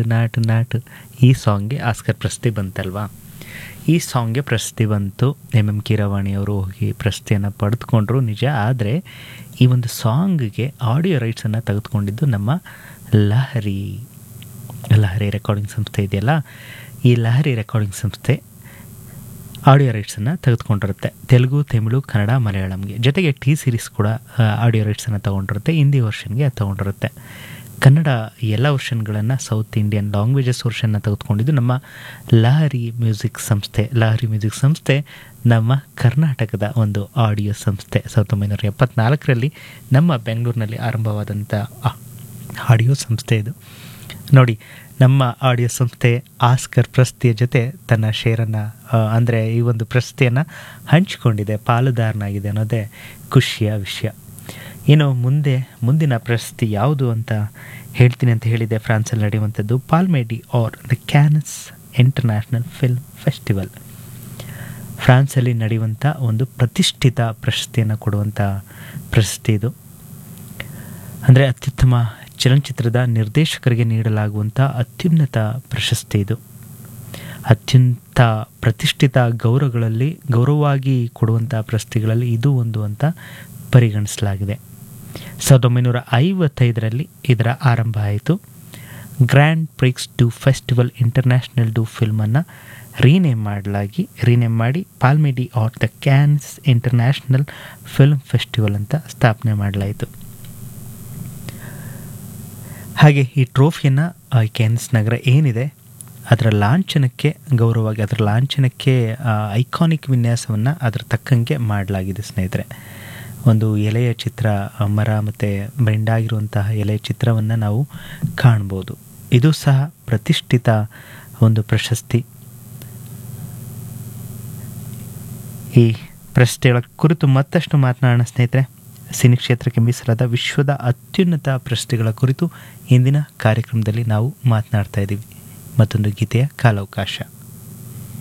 ನಾಟು ನಾಟು ಈ ಸಾಂಗ್ಗೆ ಆಸ್ಕರ್ ಪ್ರಶಸ್ತಿ ಬಂತಲ್ವಾ ಈ ಸಾಂಗ್ಗೆ ಪ್ರಶಸ್ತಿ ಬಂತು ಎಮ್ ಎಮ್ ಕೀರವಾಣಿ ಅವರು ಹೋಗಿ ಪ್ರಶಸ್ತಿಯನ್ನು ಪಡೆದುಕೊಂಡ್ರು ನಿಜ ಆದರೆ ಈ ಒಂದು ಸಾಂಗ್ಗೆ ಆಡಿಯೋ ರೈಟ್ಸನ್ನು ತೆಗೆದುಕೊಂಡಿದ್ದು ನಮ್ಮ ಲಹರಿ ಲಹರಿ ರೆಕಾರ್ಡಿಂಗ್ ಸಂಸ್ಥೆ ಇದೆಯಲ್ಲ ಈ ಲಹರಿ ರೆಕಾರ್ಡಿಂಗ್ ಸಂಸ್ಥೆ ಆಡಿಯೋ ರೈಟ್ಸನ್ನು ತೆಗೆದುಕೊಂಡಿರುತ್ತೆ ತೆಲುಗು ತಮಿಳು ಕನ್ನಡ ಮಲಯಾಳಂಗೆ ಜೊತೆಗೆ ಟಿ ಸೀರೀಸ್ ಕೂಡ ಆಡಿಯೋ ರೈಟ್ಸನ್ನು ತೊಗೊಂಡಿರುತ್ತೆ ಹಿಂದಿ ವರ್ಷನ್ಗೆ ಅದು ತೊಗೊಂಡಿರುತ್ತೆ ಕನ್ನಡ ಎಲ್ಲ ವರ್ಷನ್ಗಳನ್ನು ಸೌತ್ ಇಂಡಿಯನ್ ಲ್ಯಾಂಗ್ವೇಜಸ್ ವರ್ಷನ್ನ ತೆಗೆದುಕೊಂಡಿದ್ದು ನಮ್ಮ ಲಹರಿ ಮ್ಯೂಸಿಕ್ ಸಂಸ್ಥೆ ಲಹರಿ ಮ್ಯೂಸಿಕ್ ಸಂಸ್ಥೆ ನಮ್ಮ ಕರ್ನಾಟಕದ ಒಂದು ಆಡಿಯೋ ಸಂಸ್ಥೆ ಸಾವಿರದ ಒಂಬೈನೂರ ಎಪ್ಪತ್ನಾಲ್ಕರಲ್ಲಿ ನಮ್ಮ ಬೆಂಗಳೂರಿನಲ್ಲಿ ಆರಂಭವಾದಂಥ ಆಡಿಯೋ ಸಂಸ್ಥೆ ಇದು ನೋಡಿ ನಮ್ಮ ಆಡಿಯೋ ಸಂಸ್ಥೆ ಆಸ್ಕರ್ ಪ್ರಶಸ್ತಿಯ ಜೊತೆ ತನ್ನ ಶೇರನ್ನು ಅಂದರೆ ಈ ಒಂದು ಪ್ರಶಸ್ತಿಯನ್ನು ಹಂಚಿಕೊಂಡಿದೆ ಪಾಲುದಾರನಾಗಿದೆ ಅನ್ನೋದೇ ಖುಷಿಯ ವಿಷಯ ಇನ್ನು ಮುಂದೆ ಮುಂದಿನ ಪ್ರಶಸ್ತಿ ಯಾವುದು ಅಂತ ಹೇಳ್ತೀನಿ ಅಂತ ಹೇಳಿದೆ ಫ್ರಾನ್ಸಲ್ಲಿ ನಡೆಯುವಂಥದ್ದು Palme d'Or the Cannes international film festival ಫ್ರಾನ್ಸಲ್ಲಿ ನಡೆಯುವಂಥ ಒಂದು ಪ್ರತಿಷ್ಠಿತ ಪ್ರಶಸ್ತಿಯನ್ನು ಕೊಡುವಂಥ ಪ್ರಶಸ್ತಿ ಇದು ಅಂದರೆ ಅತ್ಯುತ್ತಮ ಚಲನಚಿತ್ರದ ನಿರ್ದೇಶಕರಿಗೆ ನೀಡಲಾಗುವಂಥ ಅತ್ಯುನ್ನತ ಪ್ರಶಸ್ತಿ ಇದು ಅತ್ಯಂತ ಪ್ರತಿಷ್ಠಿತ ಗೌರವಗಳಲ್ಲಿ ಗೌರವವಾಗಿ ಕೊಡುವಂಥ ಪ್ರಶಸ್ತಿಗಳಲ್ಲಿ ಇದು ಒಂದು ಅಂತ ಪರಿಗಣಿಸಲಾಗಿದೆ ಸಾವಿರದ ಒಂಬೈನೂರ ಐವತ್ತೈದರಲ್ಲಿ ಇದರ ಆರಂಭ ಆಯಿತು grand prix du festival international du ಫಿಲ್ಮನ್ನು ರೀನೇಮ್ ಮಾಡಲಾಗಿ ರೀನೇಮ್ ಮಾಡಿ Palme d'Or at the Cannes international film festival ಅಂತ ಸ್ಥಾಪನೆ ಮಾಡಲಾಯಿತು ಹಾಗೆ ಈ ಟ್ರೋಫಿಯನ್ನು ಕ್ಯಾನ್ಸ್ ನಗರ ಏನಿದೆ ಅದರ ಲಾಂಛನಕ್ಕೆ ಗೌರವವಾಗಿ ಅದರ ಲಾಂಛನಕ್ಕೆ ಐಕಾನಿಕ್ ವಿನ್ಯಾಸವನ್ನು ಅದರ ತಕ್ಕಂಗೆ ಮಾಡಲಾಗಿದೆ ಸ್ನೇಹಿತರೆ ಒಂದು ಎಲೆಯ ಚಿತ್ರ ಮರ ಮತ್ತು ಬೆಂಡಾಗಿರುವಂತಹ ಎಲೆಯ ಚಿತ್ರವನ್ನು ನಾವು ಕಾಣ್ಬೋದು ಇದು ಸಹ ಪ್ರತಿಷ್ಠಿತ ಒಂದು ಪ್ರಶಸ್ತಿ ಈ ಪ್ರಶಸ್ತಿಗಳ ಕುರಿತು ಮತ್ತಷ್ಟು ಮಾತನಾಡೋಣ ಸ್ನೇಹಿತರೆ ಸಿನಿ ಕ್ಷೇತ್ರಕ್ಕೆ ಮೀಸಲಾದ ವಿಶ್ವದ ಅತ್ಯುನ್ನತ ಪ್ರಶಸ್ತಿಗಳ ಕುರಿತು ಇಂದಿನ ಕಾರ್ಯಕ್ರಮದಲ್ಲಿ ನಾವು ಮಾತನಾಡ್ತಾ ಇದ್ದೀವಿ ಮತ್ತೊಂದು ಗೀತೆಯ ಕಾಲಾವಕಾಶ